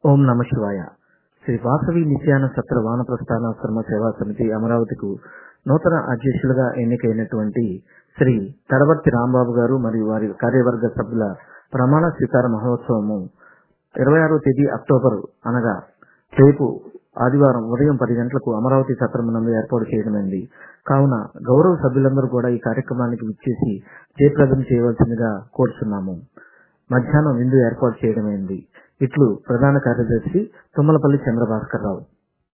ఓం నమ శివాయ శ్రీ వాసవి నిత్యాన సత్ర వానప్రస్థానాశ్రమ సేవా సమితి అమరావతికు నూతన అధ్యక్షులుగా ఎన్నికైనటువంటి శ్రీ తడవర్తి రాంబాబు గారు మరియు వారి కార్యవర్గ సభ్యుల ప్రమాణ స్వీకార మహోత్సవము ఇరవై ఆరో తేదీ అక్టోబర్ అనగా రేపు ఆదివారం ఉదయం పది గంటలకు అమరావతి సత్రం నందు ఏర్పాటు చేయడమైంది కావున గౌరవ సభ్యులందరూ కూడా ఈ కార్యక్రమానికి విచ్చేసి జయప్రదం చేయవలసిందిగా కోరుతున్నాము మధ్యాహ్నం విందు ఏర్పాటు చేయడమైంది ఇట్లు ప్రధాన కార్యదర్శి తుమ్మలపల్లి చంద్రభాస్కర్ రావు